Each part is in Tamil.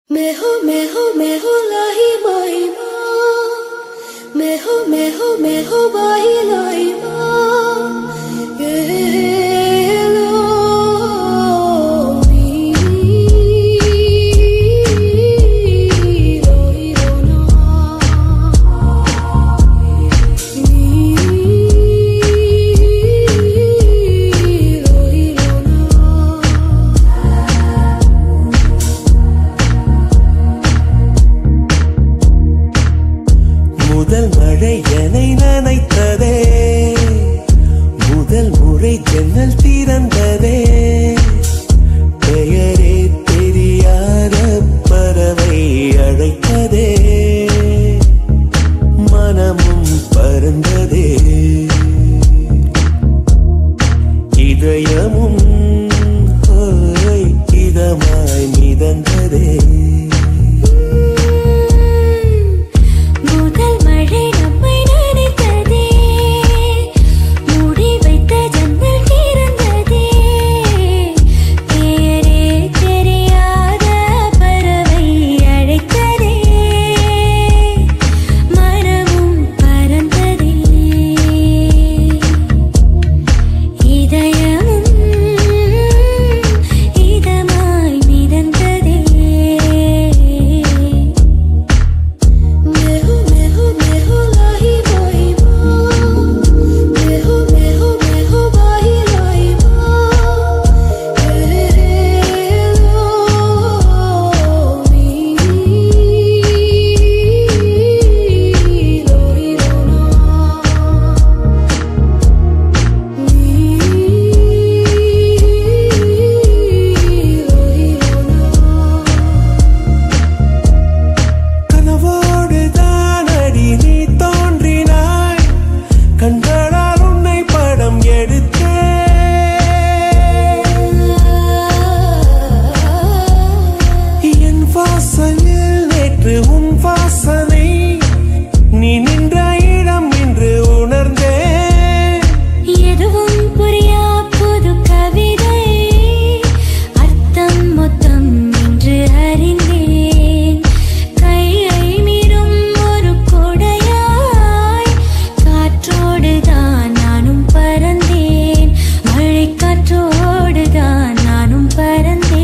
मैं हो मैं हो मैं हो लाही माही माँ मैं हो मैं हो मैं हो बाही लाई माँ ये लो मी रोई रोना मी रोई रोना முதல் மழை என்னை நனைத்ததே முதல் முறை ஜன்னல் திறந்ததே பெயரே தெரியாத பறவை அழைத்ததே மனமும் பறந்ததே இதயமும் ஹோய், இதமாய் மிதந்ததே முதல் மழை நம்மை நனைத்ததே மூடி வைத்த ஜன்னல் திறந்ததே பெயரே தெரியாத பறவை அழைத்ததே மனமும் பறந்ததே இதயமும் இதமாய் மிதந்ததே मैं हूँ मैं हूँ मैं हूँ लाही माही माँ मैं हूँ मैं हूँ मैं हूँ बाही लाई माँ ये लो मी रोई கனவோடு தானடி நீ தோன்றினாய் கண்களால் உன்னை படம் எடுத்தேன் என் வாசலில் நேற்று உன் வாசனை நீ நின்ற இடம் என்று உணர்ந்தேன் எதுவும் புரியா புது கவிதை அர்த்தம் மொத்தம் என்று அறிந்தேன் கையை மீறும் ஒரு கொடையாய் காற்றோடு தான் நானும் பறந்தேன் மழை காற்றோடு தான் நானும் பறந்தேன்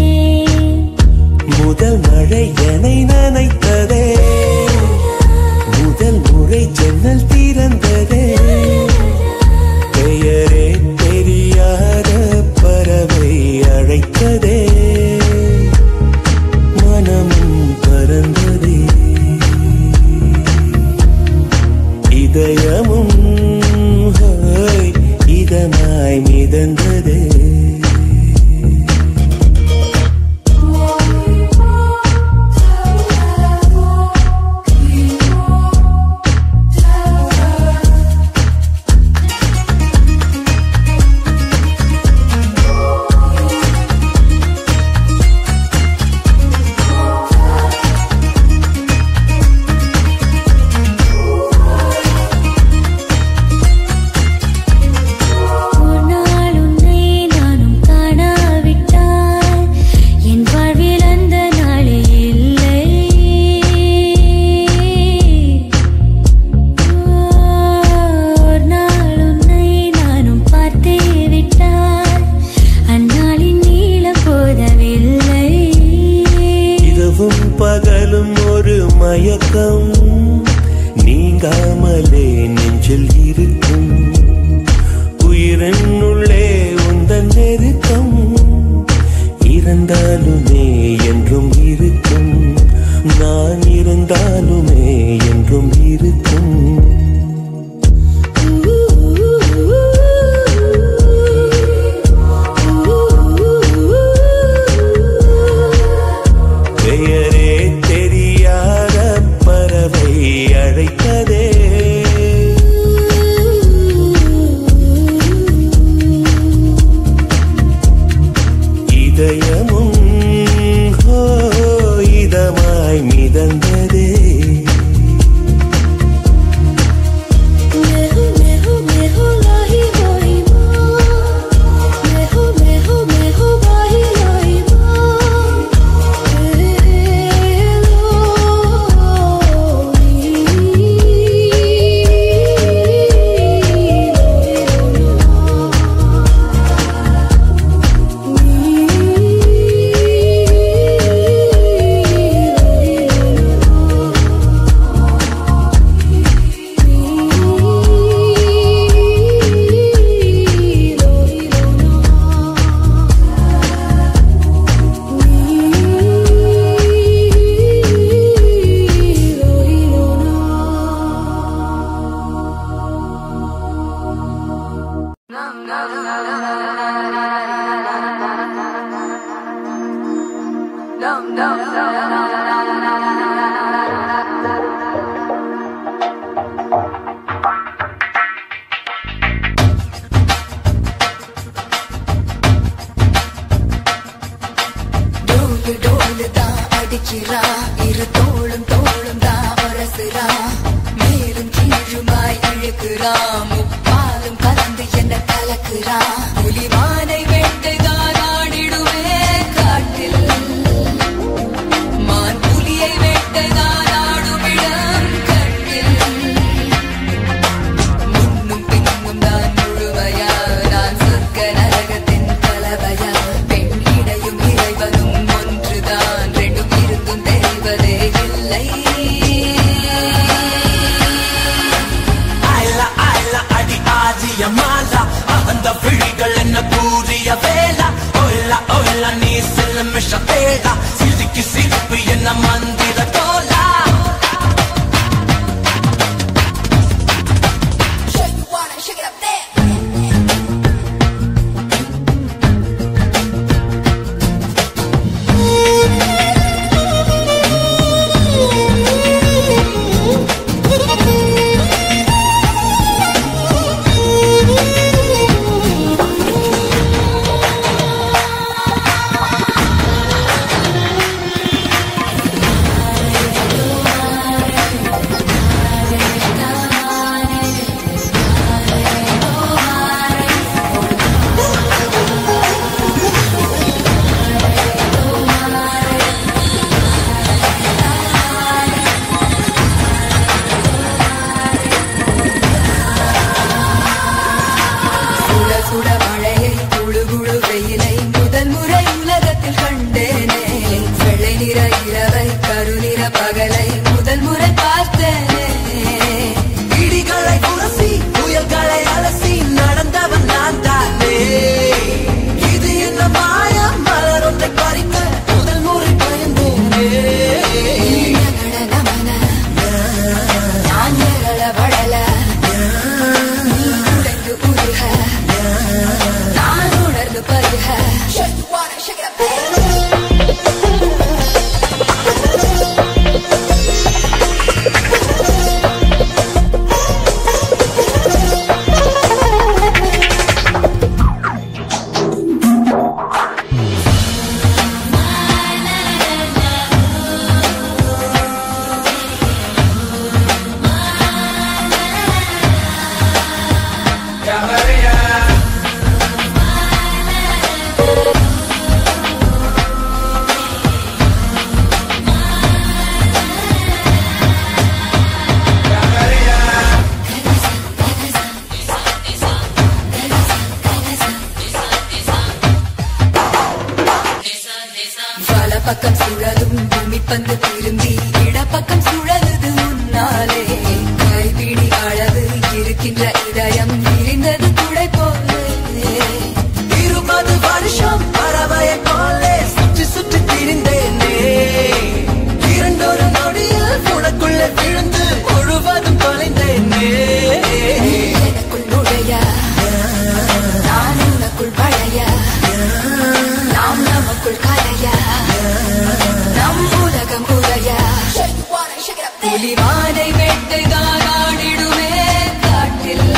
முதல் மழை என்னை நனைத்ததே முதல் முறை ஜன்னல் திறந்ததே பெயரே தெரியாத பறவை அழைத்ததே மனமும் பறந்ததே இதயமும் ஹோய், இதமாய் மிதந்ததே ஒரு நாள் உன்னை நானும் காணாவிட்டால் என் வாழ்வில் அந்த நாளே இல்லை ஒரு நாள் உன்னை நானும் பார்த்தே விட்டால் அந்நாளின் நீளம் போதவில்லை இரவும் பகலும் ஒரு மயக்கம் நீங்காமலே நெஞ்சில் இருக்கும் உயிரின் உள்ளே உந்தன் நெருக்கம் இருந்தாலுமே என்றும் இருக்கும் நான் இருந்தாலுமே என்றும் இருக்கும் பெயரே தெரியாத பறவை அழைத்ததே இதயமும் ஹோ டோலு டோலு தான் அடிக்கிறா இரு தோளும் தோளும் தான் அரசுறா மேலும் கீழுமாய் இழுக்கிறா முப்பாலும் கலந்து என்ன கலக்குறா புலிமானை வேட்டைதான் ஆடிடுவே காட்டில் மான் புலியை வேட்டைதான் ஆடுமிடம் கட்டில் முன்னும் பின்னும் நான் முழுமையா நான் சொர்க்க நரகத்தின் கலவையா பெண் இடையும் இறைவனும் ஒன்றுதான் ரெண்டும் இருந்தும் தெரிவதே இல்லை ஆயில ஆயில அடி ஆதிய மாலா அந்த விழிகள் என்ன கூறிய வேலா ஒயில ஒயில நீ சில மிஷ தேடா சிரிக்கு சிரிப்பு என்ன மந்திர தோலா Shake you wanna shake it up there. சுட சுட மழையை குழு குழு வெயிலை முதல் முறை உலகத்தில் கண்டேனே வெள்ளை நிற இரவை கருநிற பகலை முதல் முறை பார்த்தேனே இடிகளை உரசி புயல்களை அலசி நடந்தவன் நான் தானே இது என்ன மாயா மலர் ஒன்றை பறிக்க முதல் முறை பயந்தேனே நகட நமன நான் நிரள வளல நீ உடைந்து உருக நான் உணர்ந்து பருக Shake you wanna shake it up there. வல பக்கம் சுழலும் பூமி பந்து திரும்பி இடப்பக்கம் சுழலுது முன்னாலே கைப்பிடி அளவு இருக்கின்ற இதயம் விரிந்தது துளை போலே இருபது வருஷம் பறவையை போலே சுற்றி சுற்றி திரிந்தேனே இரண்டொரு நொடியில் உனக்குள்ளே விழுந்து முழுவதும் தொலைந்தேனே எனக்குள் நுழைய நான் உனக்குள் வளைய நாம் நமக்குள் கலைய நம் உலகம் உரைய புலிமானை வேட்டைதான் ஆடிடுவே காட்டில்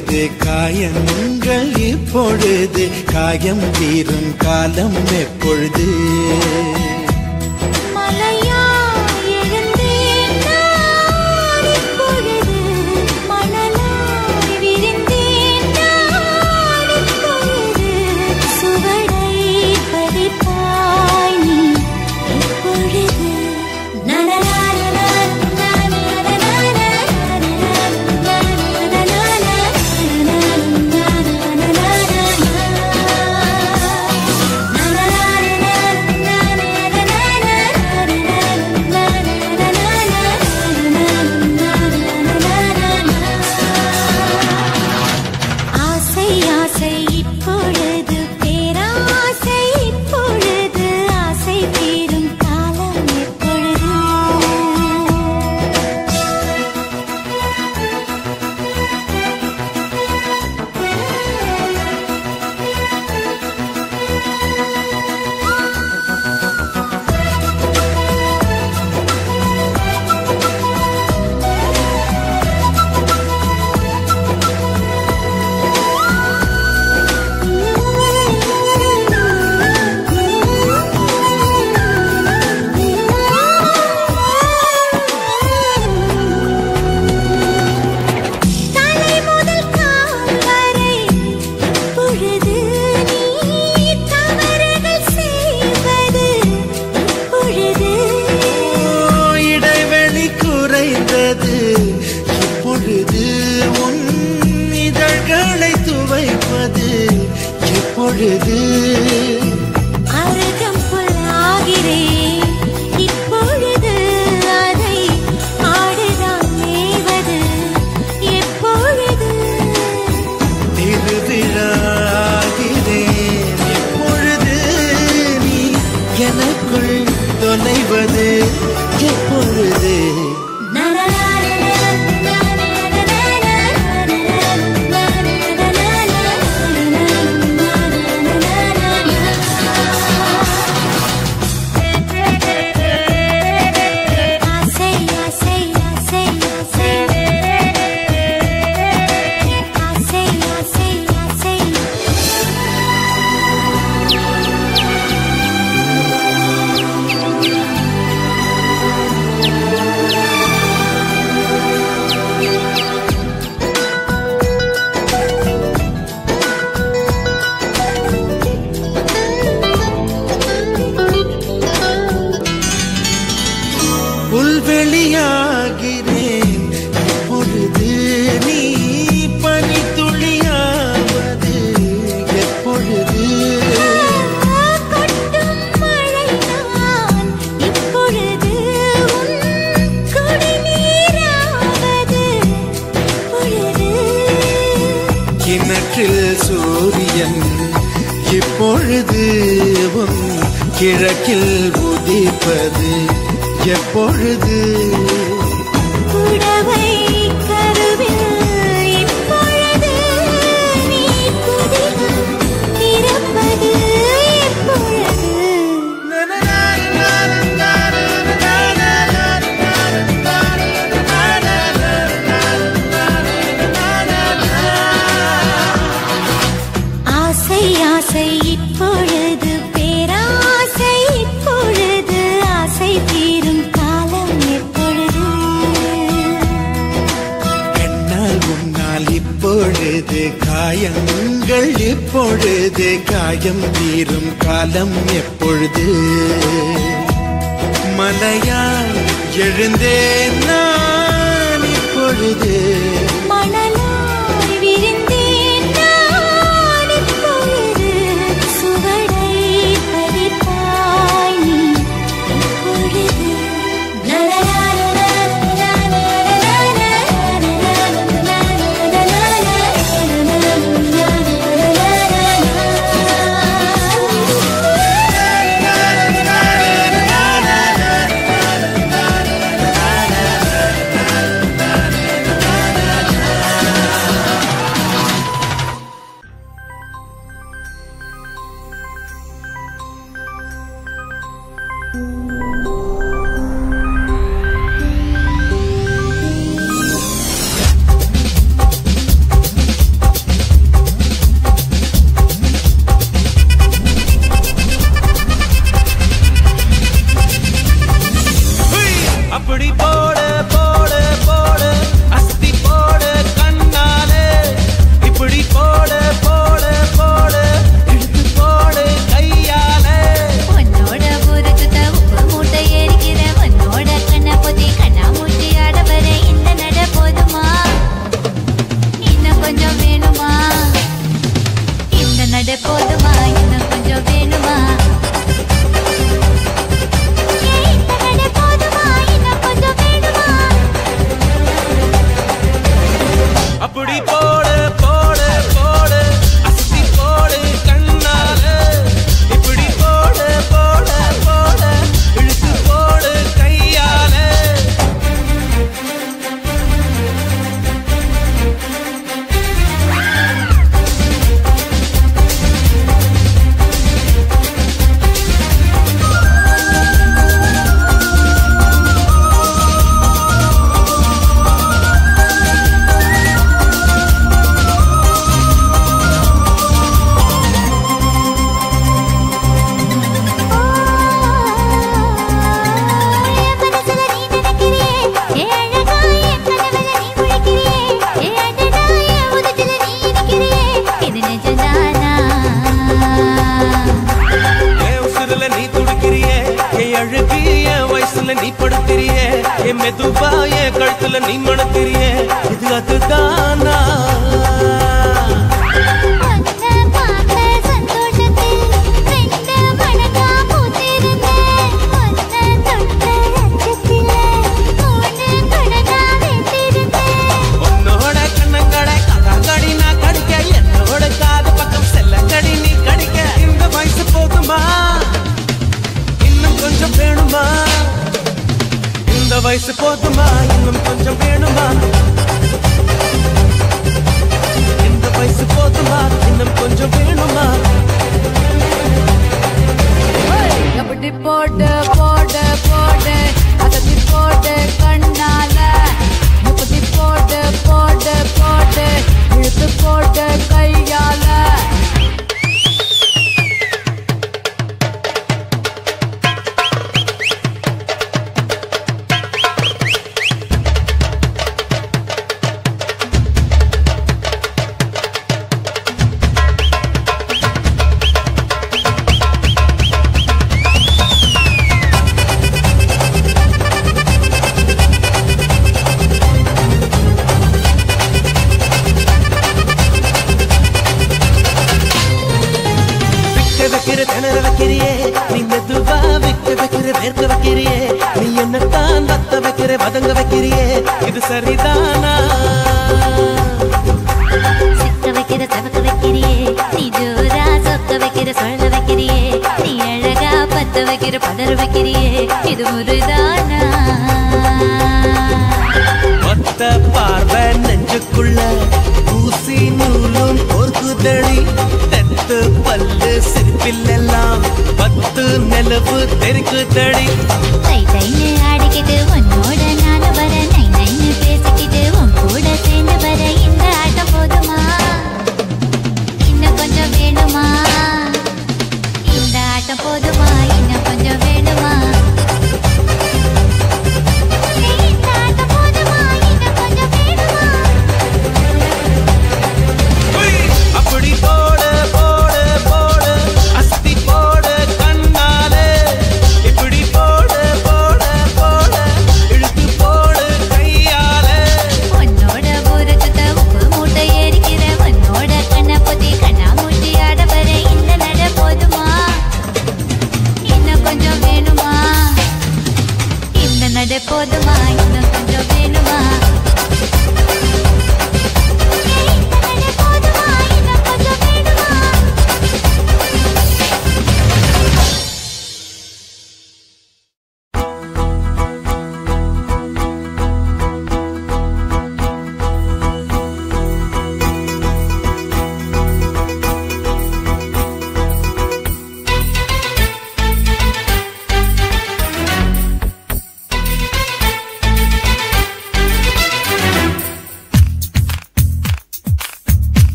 இப்பொழுது காயங்கள் இப்பொழுது காயம் தீரும் காலம் எப்பொழுது மலையா எழுந்தேன் நான் இப்பொழுது மணலாய் விரிந்தேன் நான் இப்பொழுது சுவடை பதிப்பாய் நீ இப்பொழுது ஆசை ஆசை இப்பொழுது பேராசை இப்பொழுது ஆசை தீரும் காலம் எப்பொழுது தலை முதல் கால் வரை இப்பொழுது நீ தவறுகள் செய்வது இப்பொழுது இடைவெளி குறைந்தது இப்பொழுது உன் இதழ்களை துவைப்பது எப்பொழுது அருகம் புல்லாகிறேன் இப்பொழுது அதை ஆடுதான் மேவது எப்பொழுது திருவிழாகிறேன் இப்பொழுது நீ எனக்குள் தொலைவது எப்பொழுது ஆசை ஆசை ஆசை ஆசை ஆசை ஆசை ஆசை புல்வெளியாகிறேன் இப்பொழுது நீ பனித்துளியாவது எப்பொழுது கொட்டும் மழைதான் இப்பொழுது உன் குடிநீராவது பொழுது கிணற்றில் சூரியன் இப்பொழுது உன் கிழக்கில் உதிப்பது எப்பொழுது புடவை கருவில் இப்பொழுது நீ புதினம் திறப்பது எப்பொழுது ஆசை ஆசை இப்பொழுது பேராசை இப்பொழுது ஆசை தீரும் காலம் எப்பொழுது என்னால் உன்னால் இப்பொழுது காயங்கள் இப்பொழுது காயம் தீரும் காலம் எப்பொழுது மலையால் எழுந்தேன் நான் இப்பொழுது மணலாய் விரிந்தேன் நான் இப்பொழுது சுவடை பதிப்பாய் நீ இப்பொழுது na மெதுவா என் கழுத்துல நீ மணக்கிறியே இது அதுதானா ஒன்ன பார்த்த சந்தோஷத்தில் ரெண்டு மடங்கா பூத்திருந்தேன் ஒன்ன தொட்ட அச்சத்திலே மூணு மடங்கா வெந்திருந்தேன் உன்னோட கண்ணங்கடை கதாங்கடி நான் கடிக்க என்னோட காது பக்கம் செல்லங்கடி நீ கடிக்க இந்த வயசு போதுமா இன்னும் கொஞ்சம் வேணுமா இந்த வயசு போதுமா இன்னும் கொஞ்சம் வேணுமா இந்த வயசு போதுமா இன்னும் கொஞ்சம் வேணுமா எப்படி போட்டு போட்டு போட்டு அதட்டி போட்டு கண்ணால எப்படி போட்டு போட்டு போட்டு இழுத்து போட்டு கையால விக்க வைக்கிற திணற வைக்கிறியே நீ மெதுவா விக்க வைக்கிற வேர்க்க வைக்கிறியே நீ என்னத்தான் வத்த வைக்கிற வதங்க வைக்கிறியே இது சரிதானா சிக்க வைக்கிற சவக்க வைக்கிறியே நீ ஜோரா சொக்க வைக்கிற சொல்ல வைக்கிறியே நீ அழகா பத்த வைக்கிற பதற வைக்கிறியே இது முருதானா ஒத்த பார்வை நெஞ்சுக்குள்ள ஊசி நூலும் பொறுக்குதடி தெத்து பல்லு சிரிப்பிலெல்லாம் பத்து நிலவு தெருக்குதடி தை தைன்னு ஆடிக்கிட்டு உன்னோட நானும் வர நை நைன்னு பேசிக்கிட்டு உன் கூட சேர்ந்து வர இந்த ஆட்டம் போதுமா இன்னும் கொஞ்சம் வேணுமா இந்த ஆட்டம் போதுமா இன்னும் கொஞ்சம் வேணுமா இந்த ஆட்டம் போதுமா இன்னும் கொஞ்சம் வேணுமா அப்படி போடு போடு போடு அஸ்தி போடு கண்ணாலே இப்படி போடு போடு போடு இழுத்து போடு கையாலே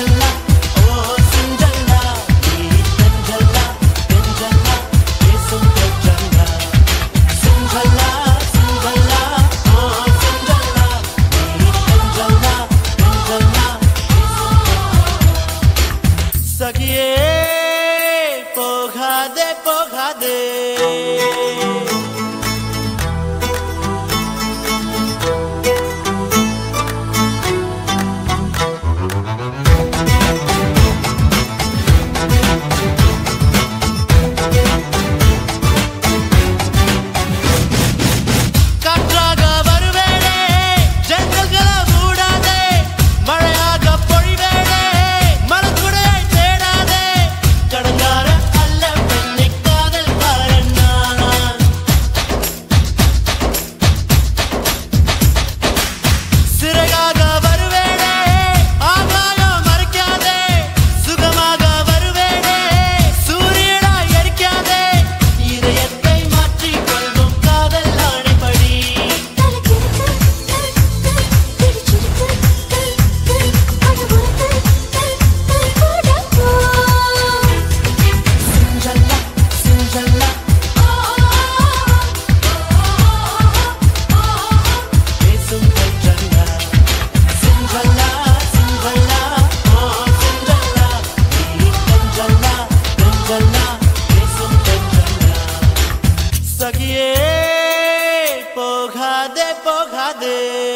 சிண்டல்லா ஓ சிண்டல்லா நீ தென்றல்லா தென்றல்லா பேசும் தென்றல்லா சிண்டல்லா சிண்டல்லா ஓ சிண்டல்லா நீ தென்றல்லா தென்றல்லா சகியே போகாதே போகாதே காற்றாக வருவேனே ஜன்னல்களை மூடாதே மழையாக பொழிவேனே மரக்குடையை தேடாதே கடங்கார அல்ல பெண்ணை காதல் காரன் நான் சிறகாக வருவேனே ஆகாயம் மறைக்காதே சுகமாக வருவேனே சூரியனா எரிக்காதே இதயத்தை மாற்றிக் கொள்வோம் காதல் ஆணைப்படி சிஞ்சல்லா சிஞ்சல்லா பேசும் தென்றல்லா சிஞ்சல்லா சிஞ்சல்லா ஓ சிஞ்சல்லா நீ தென்றல்லா தென்றல்லா பேசும் தென்றல்லா சகியே போகாதே போகாதே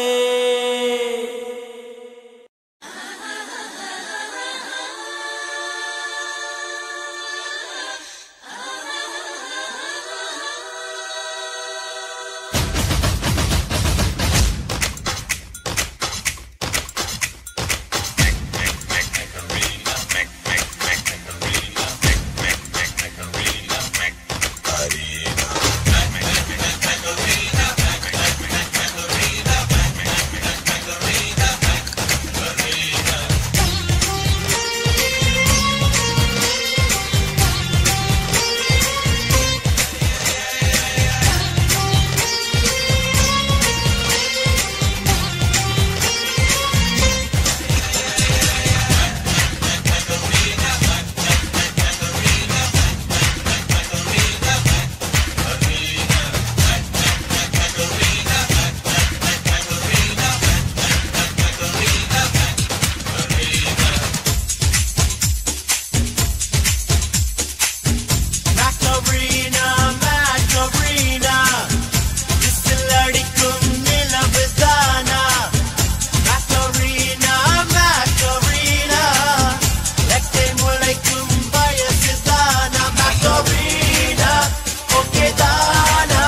Macarena, Macarena, விசில் அடிக்கும் நிலவுதானா? Macarena, Macarena, ரெக்கை முளைக்கும் வயசுதானா? Macarena, okay தானா?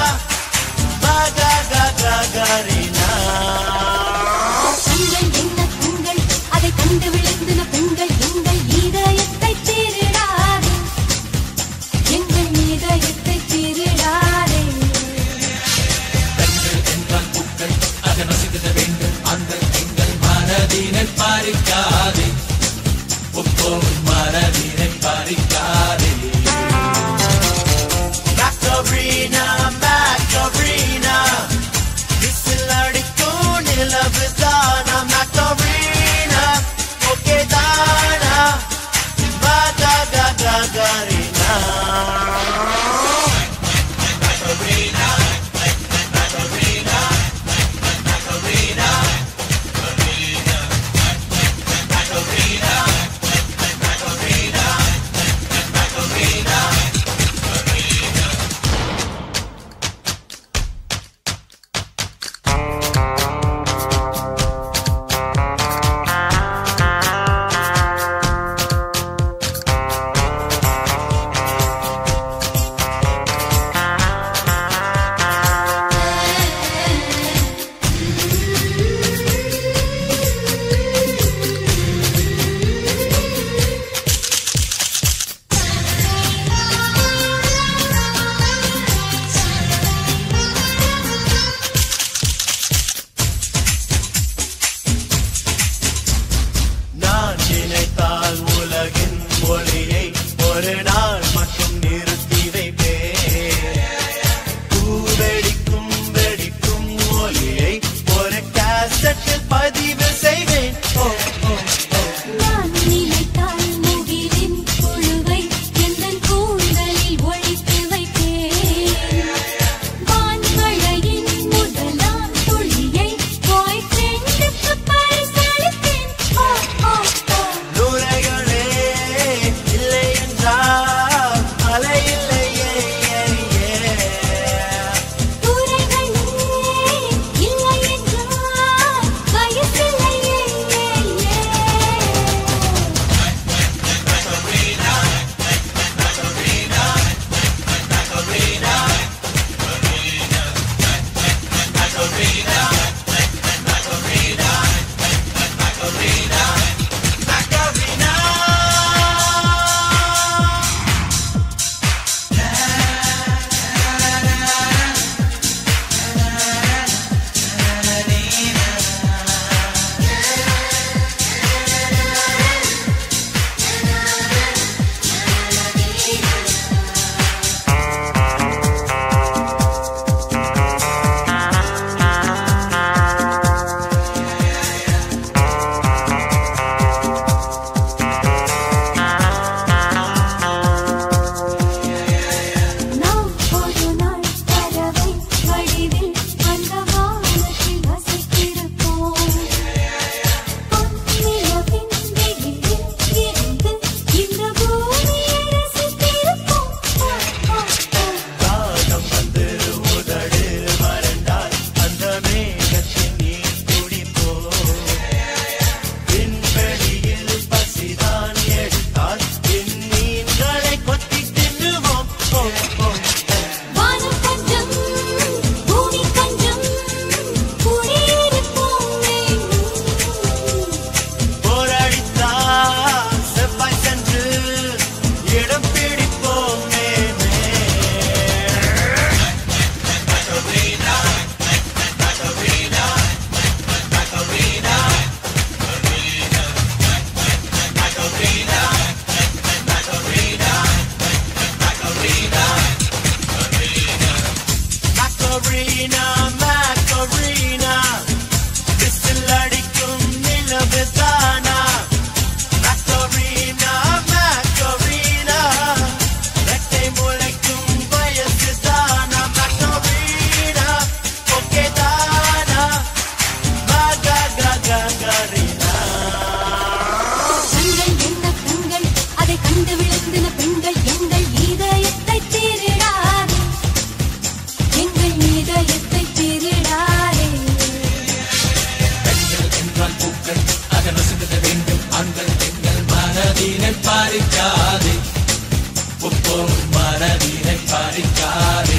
மககககரினா. கண்கள் என்ன கண்கள் அதை கண்டு விழுந்தின பெண்கள் எங்கள் இதயத்தை திருடாதே எங்கள் இதயத்தை திருடாதே Macarena, Macarena, விசில் அடிக்கும் நிலவுதானா? Macarena, okay தானா? மககககரினா. நான் நினைத்தால் உலகின் ஒளியை ஒரு நாள் மட்டும் நிறுத்தி வைப்பேன் பூவெடிக்கும் வெடிக்கும் ஒளியை ஒரு கேசட்டில் பதிவு செய்வேன் ஓ, ஓ, ஓ. நான் நீ மனதினை பறிக்காதே உப்போம் மனதினை பறிக்காதே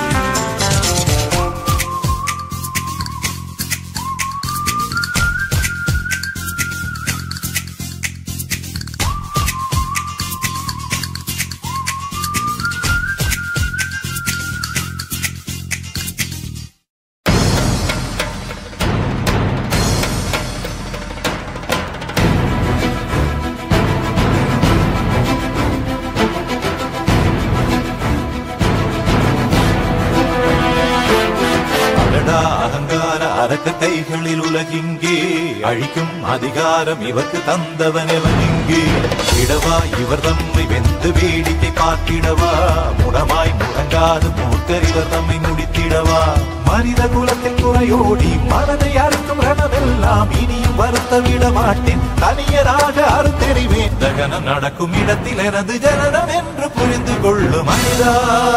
அடடா அகங்கார அரக்க கைகளில் உலகிங்கே அழிக்கும் அதிகாரம் இவர்க்கு தந்தவன் எவன் இங்கே இடவா இவர் தம்மை வெந்து வேடிக்கை பார்த்திடவா முடமாய் முடங்காது மூர்க்கர் இவர் தம்மை முடித்திடவா மனித குலத்தில் குறையோடி மனதை அறுக்கும் ரணமெல்லாம் இனியும் வருத்த விட மாட்டேன் தனியராக அறுத்தெறிவேன் தகனம் நடக்கும் இடத்தில் எனது ஜனனம் என்று புரிந்து கொள்ளும் மனிதா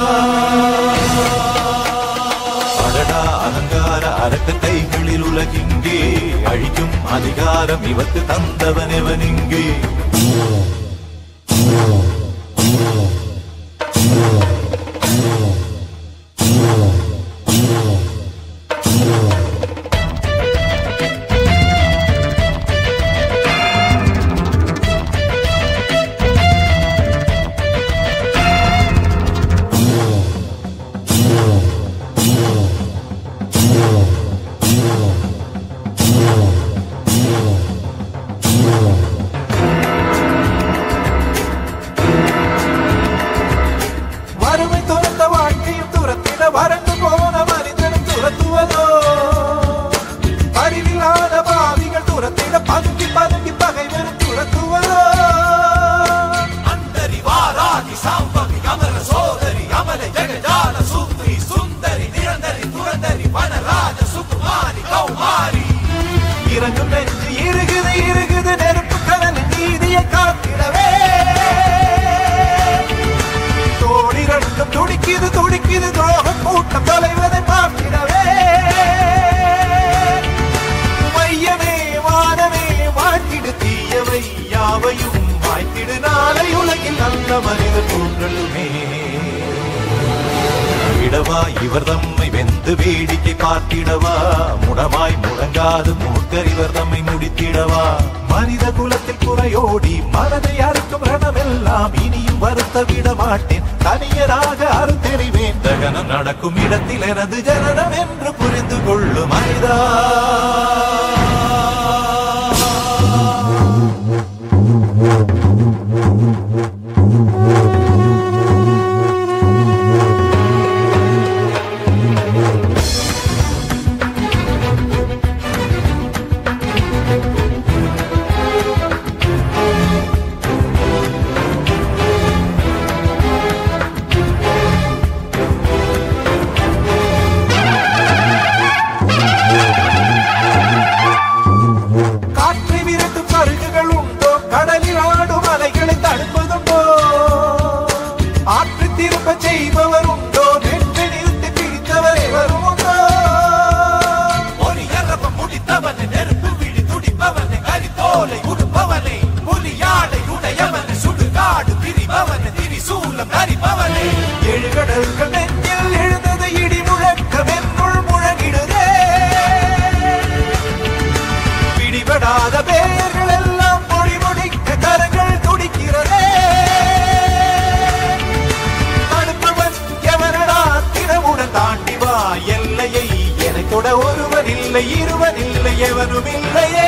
அடடா அலங்கார அரக்க கைகளில் உலகிங்கே அழிக்கும் அதிகாரம் இவர்க்கு தந்தவன் எவன் இங்கே வறுமை துரத்த வாழ்க்கையும் துரத்திட வறண்டு போன மனிதனும் துரத்துவதோ அறிவில்லாத பாவிகள் துரத்திட பதுங்கி பதுங்கி பகைவரும் துரத்துவதோ அந்தரி வாராகி சாம்பவி அமர சோதரி அமல ஜெகஜால சூத்ரி சுந்தரி நிரந்தரி துரந்தரி வனராஜ சுகுமாரி கௌமாரி இறங்கும் நெஞ்சு இருகுது இருகுது நெருப்பு கலன் நீதியை காத்திடவே தோழி ரெண்டும் துடிக்குது துடிக்குது துரோகம் கூட்டம் தொலைவதை பார்த்திடவே மையமே வானமே வாழ்த்திடு தீயவை யாவையும் வாய்த்திடு நாளை உலகில் நல்ல மனித தோன்றலுமே இடவா இவர் தம்மை வெந்து வேடிக்கை பார்த்திடவா முடமாய் முடங்காது மூர்க்கர் இவர் தம்மை முடித்திடவா மனித குலத்தில் குறையோடி மனதை அறுக்கும் ரணமெல்லாம் இனியும் வருத்த விட மாட்டேன் தனியராக அறுத்தெறிவேன் தகனம் நடக்கும் இடத்தில் எனது ஜனனம் என்று புரிந்து கொள்ளும் மனிதா காற்றை விரட்டும் சருகுகள் உண்டோ கடலில் ஆடும் அலைகளை தடுப்பதுண்டோ ஆற்று திரும்ப செய்பவர் உண்டோ நெஞ்சை நிறுத்தி பிடித்தவர் எவரும் உண்டோ ஒரு எரப்ப முடித்தவனை நெருப்பு விழி துடிப்பவனை கரித்தோலை உடுப்பவனை புலியாடை உடையவனை சுடுகாடு பிரிபவனை திரிசூலம் தரிப்பவனை ஏழு கடல்கள் நெஞ்சில் எழுந்தது இடி முழக்கம் என்னுள் முழங்கிடுதே பிடிபடாத பெயர்கள் எல்லாம் மொழி முடிக்க கரங்கள் துடிக்கிறதே தடுப்பவன் எவனடா தினமுடன் தாண்டி வா எல்லையை எனக்கொட ஒருவன் இல்லை இருவன் இல்லை எவனும் இல்லையே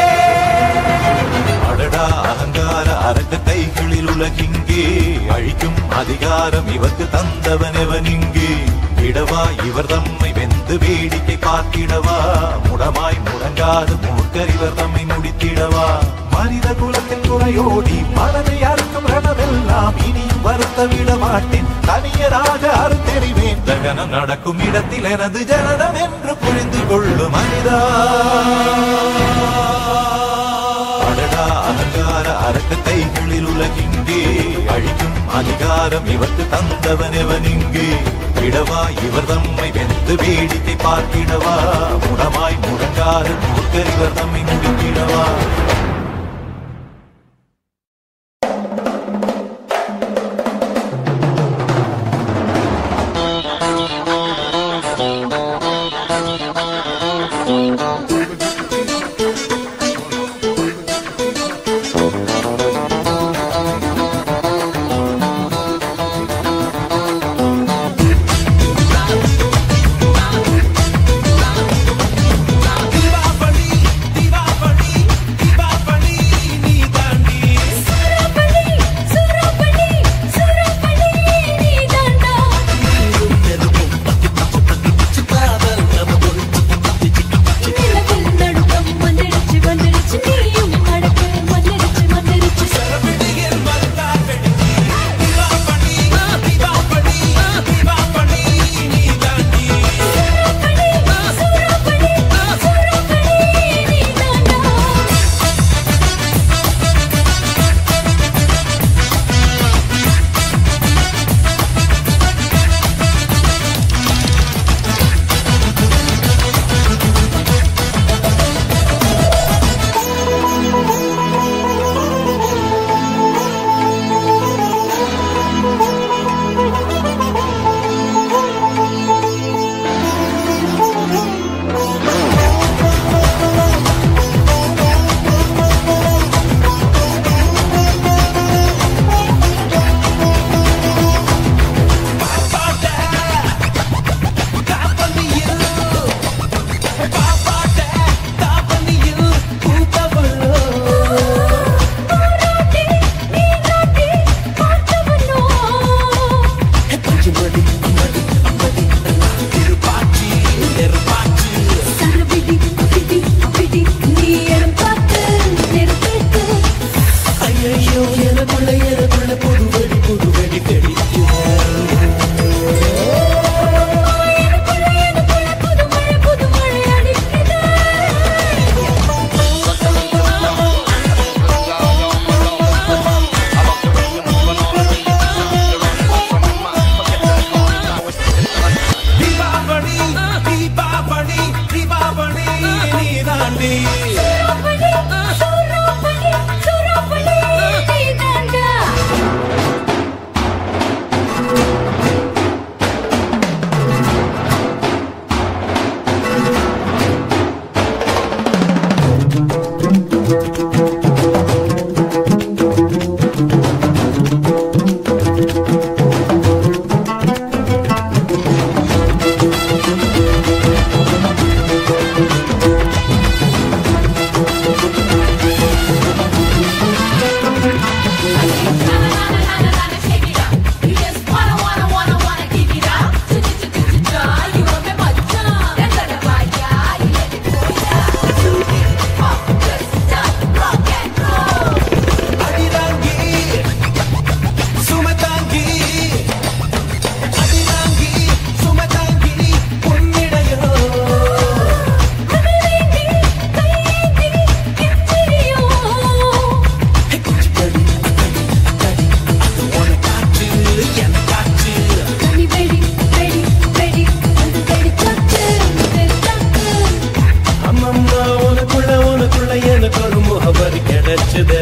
அடடா அகங்கார அரக்க கைகளில் உலகிங்கே அழிக்கும் அதிகாரம் இவர்க்கு தந்தவன் எவன் இங்கே இடவா இவர் தம்மை வெந்து வேடிக்கை பார்த்திடவா முடமாய் முடங்காது மூர்க்கர் இவர் தம்மை முடித்திடவா மனித குலத்தில் குறையோடி மனதை அறுக்கும் ரணமெல்லாம் இனியும் வருத்த விட மாட்டேன் தனியராக அறுத்தெறிவேன் தகனம் நடக்கும் இடத்தில் எனது ஜனனம் என்று புரிந்து கொள்ளும் மனிதா அடடா அலங்கார அரக்க கைகளில் உலகிங்கே அழிக்கும் அதிகாரம் இவர்க்கு தந்தவன் எவன் இங்கே விடவா இவர் தம்மை வெந்து வேடிக்கை பார்த்திடவா முடமாய் முடங்காது மூர்க்கர் இவர் தம்மை முடித்திடவா ஐயோ எனக்குள்ள எனக்குள்ள புது வெடி புது வெடி வெடிக்குது தீபாவளி தீபாவளி தீபாவளி நீதாண்டி அடிதாங்கி சுமதாங்கி அடிதாங்கி சுமதாங்கி உன்னிடையோ உனக்காச்சு எனக்காச்சு அம்மம்மா உனக்குள்ள உனக்குள்ள எனக்கு ஒரு முகவரி கிடைச்சதே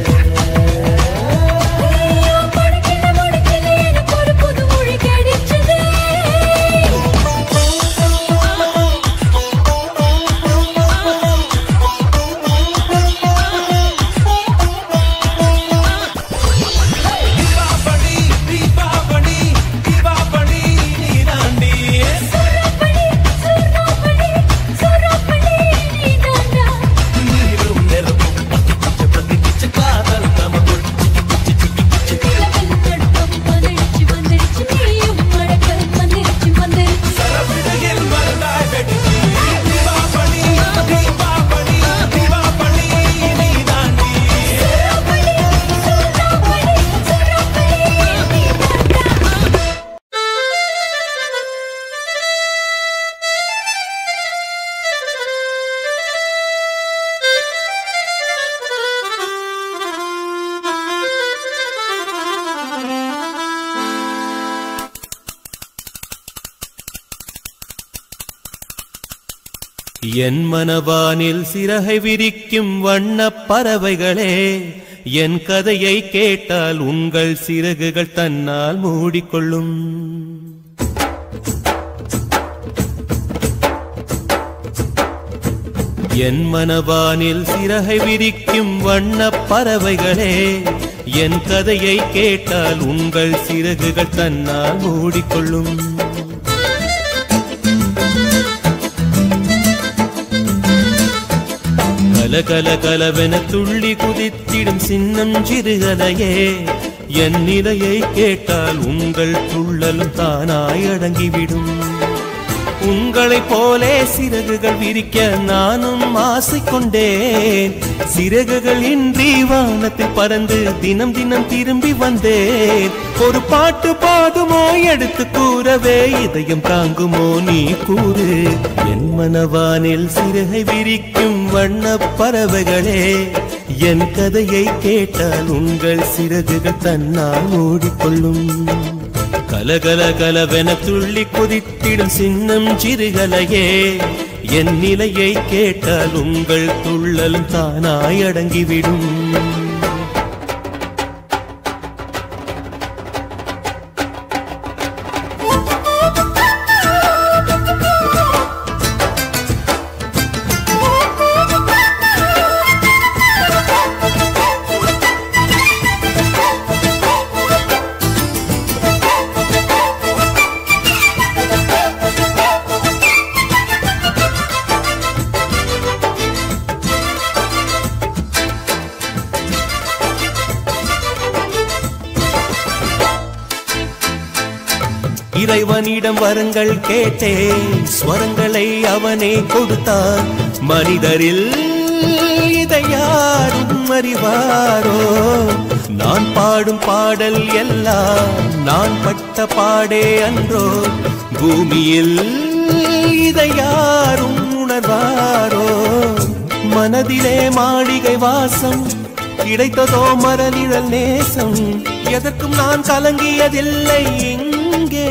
தீபாவளி தீபாவளி தீபாவளி நீதாண்டி நீரும் நெருப்பும் பத்தி பிச்ச பத்தி பிச்ச காதல் நமக்குள் சிக்கி பிச்சி சிக்கி பிச்சி சரவிடையில் வந்தாய் வெடிச்சு தீபாவளி தீபாவளி தீபாவளி நீதாண்டி என் மனவானில் சிறகை விரிக்கும் வண்ணப் பறவைகளே என் கதையை கேட்டால் உங்கள் சிறகுகள் தன்னால் மூடிக்கொள்ளும் என் மனவானில் சிறகை விரிக்கும் வண்ணப் பறவைகளே என் கதையை கேட்டால் உங்கள் சிறகுகள் தன்னால் மூடிக்கொள்ளும் கல கல கலவென துள்ளி குதித்திடும் சின்னம் சிறுகலையே என் நிலையை கேட்டால் உங்கள் துள்ளலும் தானாய் அடங்கிவிடும் உங்களைப் போலே சிறகுகள் விரிக்க நானும் ஆசை கொண்டேன் சிறகுகள் இன்றி வானத்தில் பறந்து தினம் தினம் திரும்பி வந்தேன் ஒரு பாட்டு பாடுமோ எடுத்து கூறவே இதயம் தாங்குமோ நீ கூறு என் மனவானில் சிறகை விரிக்கும் வண்ணப் பறவைகளே என் கதையை கேட்டால் உங்கள் சிறகுகள் தன்னால் மூடிக்கொள்ளும் கலகல கலவென துள்ளி குதித்திடும் சின்னம் சிறுகலையே என் நிலையை கேட்டால் உங்கள் துள்ளலும் தானாய் அடங்கிவிடும் இறைவனிடம் வரங்கள் கேட்டேன் ஸ்வரங்களை அவனே கொடுத்தான் மனிதரில் இதை யாரும் அறிவாரோ நான் பாடும் பாடல் எல்லாம் நான் பட்ட பாடே அன்றோ பூமியில் இதை யாரும் உணர்வாரோ மனதிலே மாளிகை வாசம் கிடைத்ததோ மரநிழல் நேசம் எதற்கும் நான் கலங்கியதில்லை இங்கே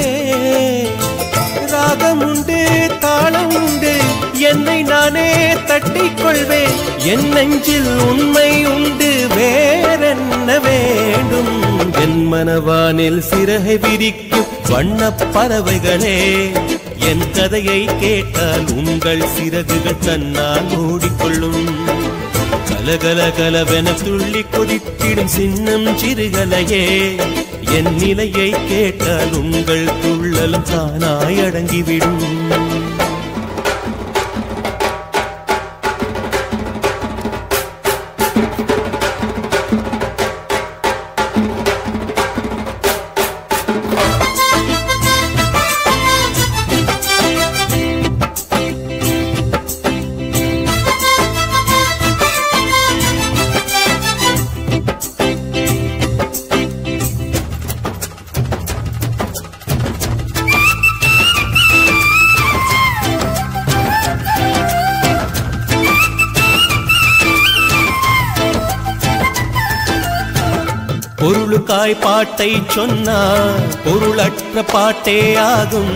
ராகம் உண்டு தாளம் உண்டு என்னை நானே தட்டிக் கொள்வேன் என் நெஞ்சில் உண்மை உண்டு வேறென்ன வேண்டும் என் மனவானில் சிறகை விரிக்கும் வண்ணப் பறவைகளே என் கதையை கேட்டால் உங்கள் சிறகுகள் தன்னால் மூடிக்கொள்ளும் கலகல கலவென துள்ளி கொதித்திடும் சின்னம் சிறுகலையே என் நிலையை கேட்டால் உங்கள் துள்ளலும் தானாய் அடங்கிவிடும் பொருளுக்காய் பாட்டை சொன்னார் பொருளற்ற பாட்டே ஆகும்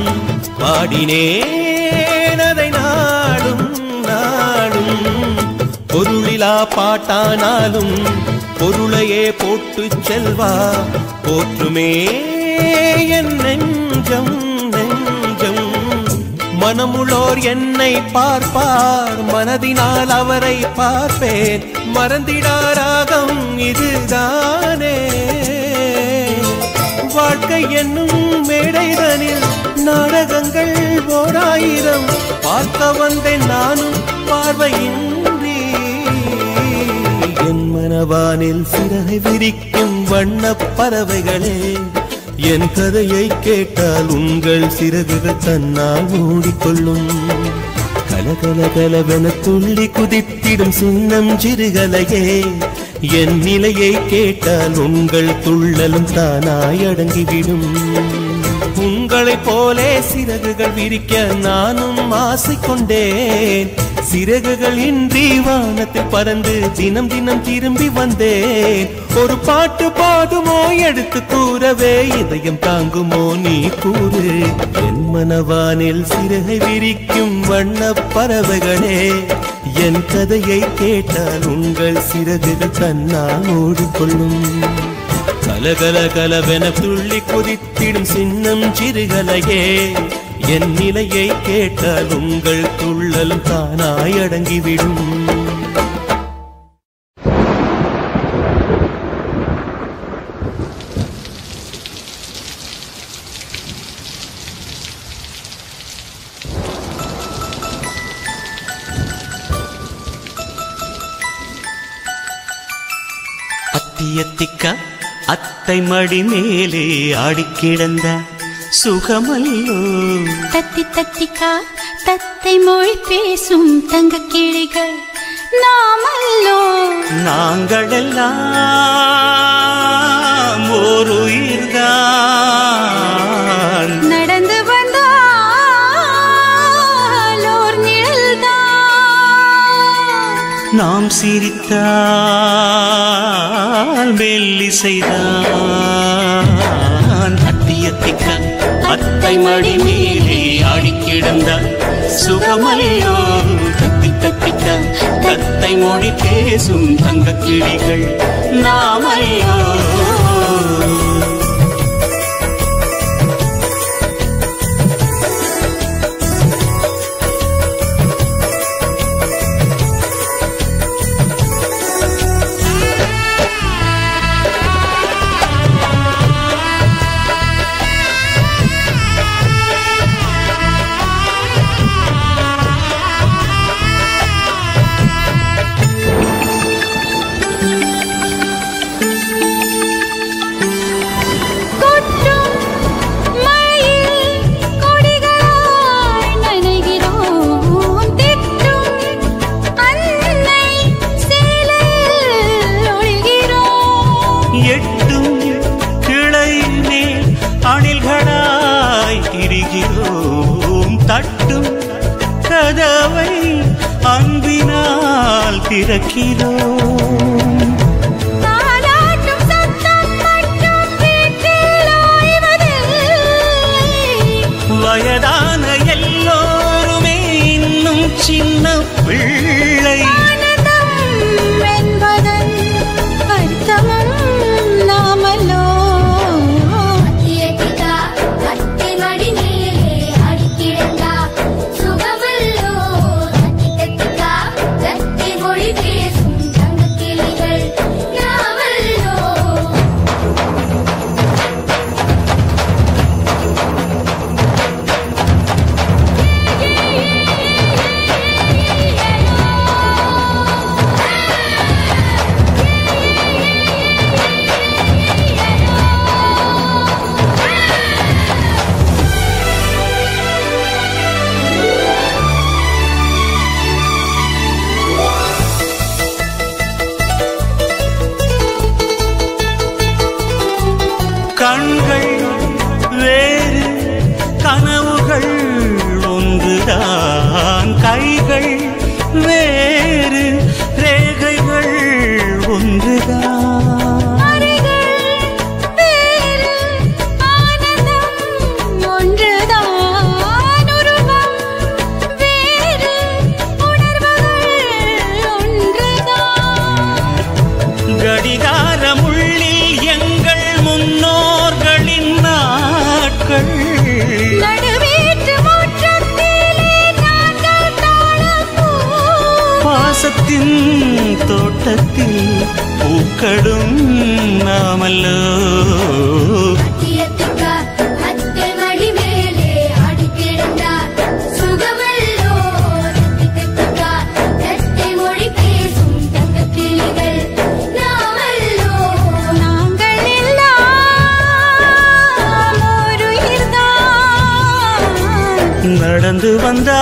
பாடினேன் அதை நாடும் நாடும் பொருளிலா பாட்டானாலும் பொருளையே போட்டு செல்வா போற்றுமே என் நெஞ்சம் நெஞ்சம் மனமுள்ளோர் என்னை பார்ப்பார் மனதினால் அவரை பார்ப்பேன் மறந்திடாராகம் இதுதானே வாழ்க்கை என்னும் மேடைதனில் நாடகங்கள் ஓராயிரம் பார்க்க வந்தேன் நானும் பார்வையின்றி என் மனவானில் சிறகை விரிக்கும் வண்ணப் பறவைகளே என் கதையை கேட்டால் உங்கள் சிறகுகள் தன்னால் மூடிக்கொள்ளும் கலகல கலவென துள்ளி குதித்திடும் சின்னம் சிறுகலையே என் நிலையை கேட்டால் உங்கள் துள்ளலும் தானாய் அடங்கிவிடும் உங்களைப் போலே சிறகுகள் விரிக்க நானும் ஆசை கொண்டேன் சிறகுகள் இன்றி வானத்தில் பறந்து தினம் தினம் திரும்பி வந்தேன் ஒரு பாட்டு பாடுமோ எடுத்து கூறவே இதயம் தாங்குமோ நீ கூறு என் மனவானில் சிறகை விரிக்கும் வண்ணப் பறவைகளே என் கதையை கேட்டால் உங்கள் சிறகுகள் தன்னால் மூடிக்கொள்ளும் கலகல கலவென துள்ளி கொதித்திடும் சின்னம் சிறுகலையே என் நிலையை கேட்டால் உங்கள் துள்ளலும் தானாய் அடங்கிவிடும் அத்தியத்திக்க அத்தை மடி மேலே ஆடிக்கிடந்த சுகமல்லோ தத்தி தத்திக்கா தத்தை மொழி பேசும் தங்க கிளிகள் நாமல்லோ நாங்களெல்லாம் ஒரு உயிர்தான் நடந்து வந்தால் ஓர் நிழல்தான் நாம் சிரித்தால் மெல்லிசைதான் அத்தியத்திக்க அத்தை மடி மேலே ஆடிக்கிடந்த சுகமல்லோ தத்தி தத்திக்க தத்தை மொழி பேசும் தங்க கிளிகள் நாமையோ எட்டும் கிளை மேல் அணில்களாய் திரிகிறோம் தட்டும் கதவை அன்பினால் திறக்கிறோம் தாலாட்டும் சத்தம் மட்டும் வீட்டில் ஓய்வதில்லை. வயதான எல்லோருமே இன்னும் சின்ன பிள்ளை ஆனந்தம் என்பதன் அர்த்தமும் நாமல்லோ ஏத்திக்கா கட்டை மடி மேலே அடிக்கிடந்தா சுகமல்லோ தட்டி தட்டிக்கா தட்டி மொழி பேசும் தங்கக் கிளிகள் நாமல்லோ கண்கள் வேறு கனவுகள் ஒன்றுதான் கைகள் வேறு ரேகைகள் ஒன்றுதான் அறைகள் வேறு ஆனந்தம் ஒன்றுதான் உருவம் வேறு உணர்வுகள் ஒன்றுதான் கடிகாரம் உள்ளில் எங்கள் முன்னோர்களின் நாட்கள் நடுவீட்டு முற்றத்திலே நாங்கள் தாழப்பூ பாசத்தின் தோட்டத்தில் பூக்களும் நாமல்லோ ஏத்திக்கா கட்டை மடி மேலே அடிக்கிடந்தா சுகமல்லோ தட்டி தட்டிக்கா கட்டை மொழி பேசும் தங்கக் கிளிகள் நாமல்லோ நாங்கள் எல்லாம் ஓருயிர்தான் நடந்து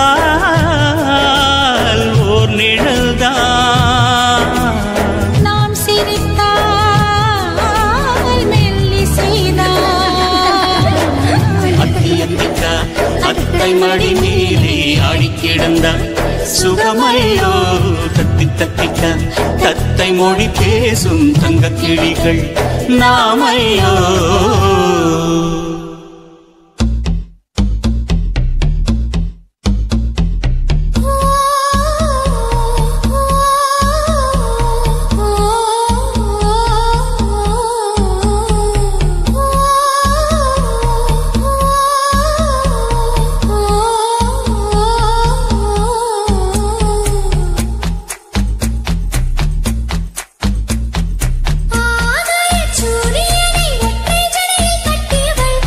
வந்தால் ஓர் நிழல்தான் நாம் சிரித்தால் மெல்லி செய்தால் அத்தியத்திக்கா அத்தை மடி மேலே ஆடிக்கிடந்தா சுகமையோ தத்தி தத்திக்கா தத்தை மொழி பேசும் தங்கக் கிளிகள் நாமையோ ஆகாயச் சூரியனை ஒற்றை ஜடையில் கட்டியவள்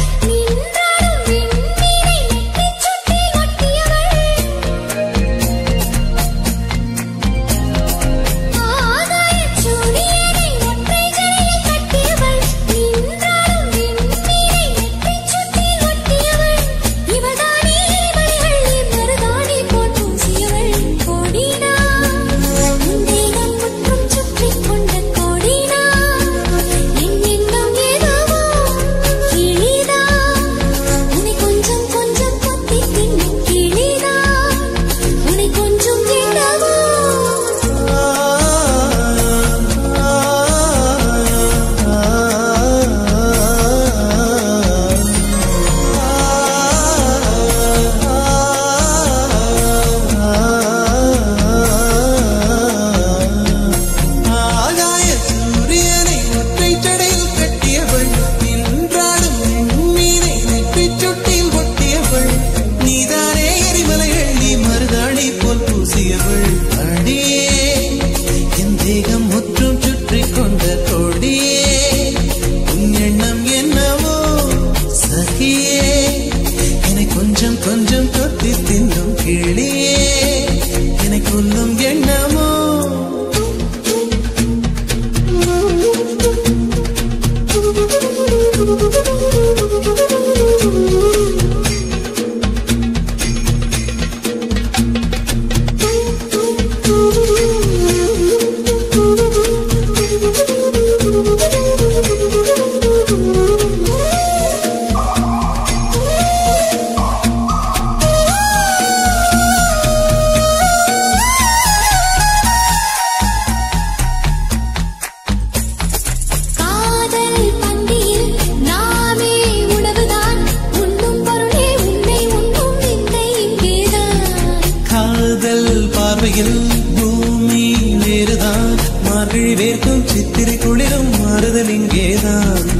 நிழல் இங்கேதான்